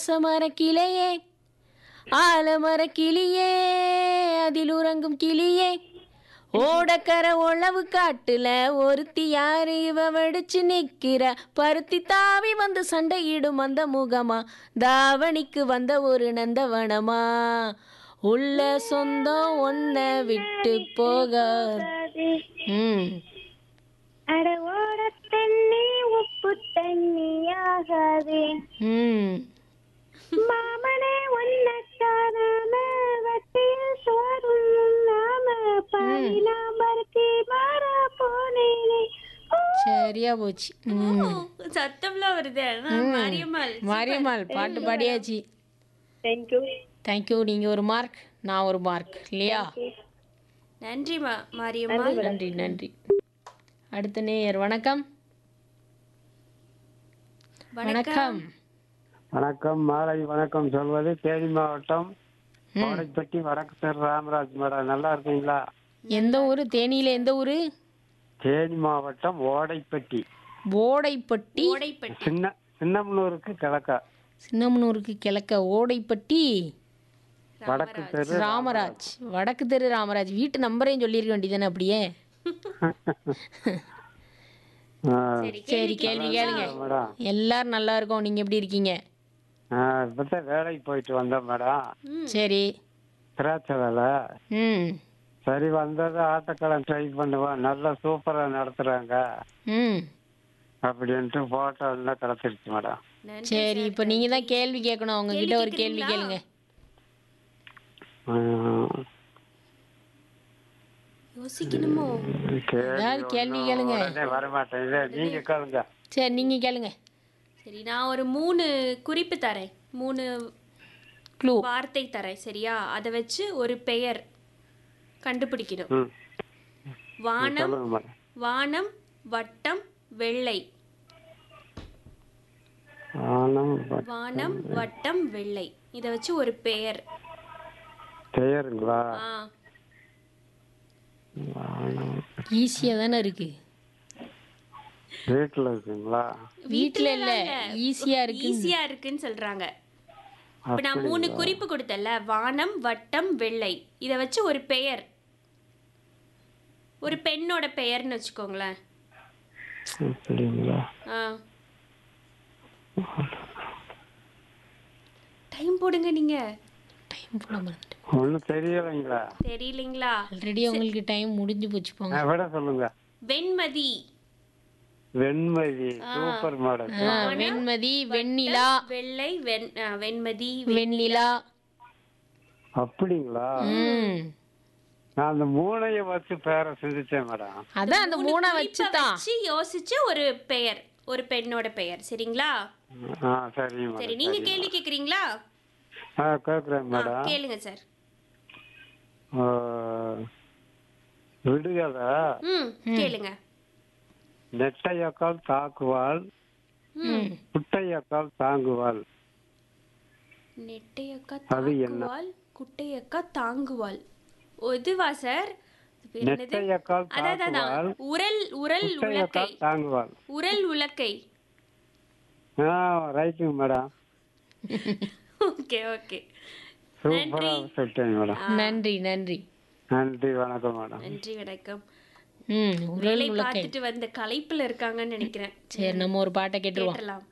சமர கிளையே ஆலமர கிளியே அதில் உறங்கும் கிளியே ஓடக்கர உழவு காட்டுல ஒருத்தி யாரு இவ வெடிச்சு நிக்கிற பருத்தி தாவி வந்து சண்டையிடும் அந்த முகமா தாவணிக்கு வந்த ஒரு நந்தவனமா உள்ள சொந்தம் ஒன்ன விட்டு போக ம் அட ஓட தண்ணி உப்பு தண்ணியாகாதே ம் மாமனே உன்னை காணாம வட்டியில் சோறும் உண்ணாம பாதி நான் பருத்தி மாற போனேனே ஓ, சரியா போச்சு ம் சத்தம்லாம் வருது ஆனா மாரியம்மாள் மாரியம்மாள் பாட்டு பாடியாச்சு thank you தேங்க்யூ நீங்கள் ஒரு மார்க் நான் ஒரு மார்க் இல்லையா நன்றி மா மாரியம்மாள் நன்றி நன்றி அடுத்த நேயர் வணக்கம் வணக்கம் வணக்கம் மாலை வணக்கம் சொல்வது தேனி மாவட்டம் கோடைப்பட்டி வடக்கு தெரு ராமராஜ் மேடம் நல்லா இருக்கீங்களா எந்த ஊர் தேனியில் எந்த ஊர் தேனி மாவட்டம் ஓடைப்பட்டி ஓடைப்பட்டி ஓடைப்பட்டி சின்ன சின்னமனூருக்கு கிழக்கா சின்னமனூருக்கு கிழக்க ஓடைப்பட்டி வடக்கு தெரு ராமராஜ் வடக்கு தெரு ராமராஜ் வீட்டு நம்பரையும் சொல்லியிருக்க வேண்டியதானே அப்படியே ஆ, சரி கேள்வி கேளுங்க மேடம் எல்லாரும் நல்லா இருக்கோம் நீங்கள் எப்படி இருக்கீங்க ஆ, இப்பதான் வேலைக்கு போயிட்டு வந்தேன் மேடம் சரி திராட்சை வேலை ம் சரி வந்தது ஆட்டோக்காரன் ட்ரை பண்ணுவேன் நல்லா சூப்பரா நடத்துறாங்க ம் அப்படின்ட்டு போட்டோ எல்லாம் கிடைச்சிருச்சு மேடம் சரி இப்போ நீங்கள் தான் கேள்வி கேட்கணும் அவங்க கிட்ட ஒரு கேள்வி கேளுங்க ஆ, யோசிக்கணுமோ கேள்வி ஏதாவது கேள்வி ஒண்ணும் கேளுங்க உடனே வரமாட்டேங்குது நீங்க கேளுங்க சரி நீங்கள் கேளுங்க சரி நான் ஒரு மூணு குறிப்பு தரேன் மூணு க்ளூ வார்த்தை தரேன் சரியா அதை வச்சு ஒரு பெயர் கண்டுபிடிக்கணும் ம் வானம் சொல்லுங்க மேடம் வானம் வட்டம் வெள்ளை ஆனம் வானம் வட்டம் வெள்ளை இதை வச்சு ஒரு பெயர் பெயருங்களா ஆ ஆனம் ஈஸியாக தானே இருக்குது வீட்டுல இருக்குங்களா வீட்டில் இல்லை ஈஸியாக இருக்கு ஈஸியா இருக்குன்னு சொல்றாங்க இப்ப நான் மூணு குறிப்பு கொடுத்தேன்ல வானம் வட்டம் வெள்ளை இதை வச்சு ஒரு பெயர் ஒரு பெண்ணோட பெயர்னு வச்சுக்கோங்களேன் அப்படிங்களா ஆ டைம் போடுங்க நீங்க டைம் போட மறந்துட்டேன் ஒன்றும் தெரியலைங்களா தெரியலீங்களா ஆல்ரெடி உங்களுக்கு டைம் முடிஞ்சு போச்சு போங்க ஆ, விட சொல்லுங்க வெண்மதி வெண்மதி சூப்பர் மாடல் ஆ, வெண்மதி வெண்ணிலா வெள்ளை வெண் ஆ, வெண்மதி வெண்ணிலா அப்படிங்களா ம் நான் அந்த மூணைய வச்சு பேரை சிந்திச்சேன் மேடம் அதான் அந்த மூணை வச்சு தான் வச்சு யோசிச்சு ஒரு பெயர் ஒரு பெண்ணோட பெயர் சரிங்களா ஆ சரி சரி மேடம் நீங்க கேள்வி கேக்குறீங்களா ஆ கேட்குறேன் ஆ, மேடம் கேளுங்க சார் ஆ, விடுகதை ம் கேளுங்க நெட்டையக்கால் தாக்குவாள் குட்டையக்கால் தாங்குவாள் நெட்டையக்கா அது என்ன? தாங்குவாள் குட்டையக்கா தாங்குவாள் ஓ, இதுவா சார் இது பேர் என்னது? நெட்டையக்கால் அதான், அதான், அதான். தாக்குவாள் உரல் உரல் உலக்கை குட்டையக்கால் தாங்குவாள் உரல் உலக்கை ஆ ரைட்டுங்க மேடம் ஓகே ஓகே சூப்பரா சொல்லிட்டேங்க மேடம் நன்றி நன்றி நன்றி வணக்கம் மேடம் நன்றி வணக்கம் ம் உரல் வேலை உலக்கை பார்த்துட்டு வந்த களைப்புல இருக்காங்கன்னு நினைக்கிறேன் சரி நம்ம ஒரு பாட்டை கேட்டுருவோம் கேட்டலாம்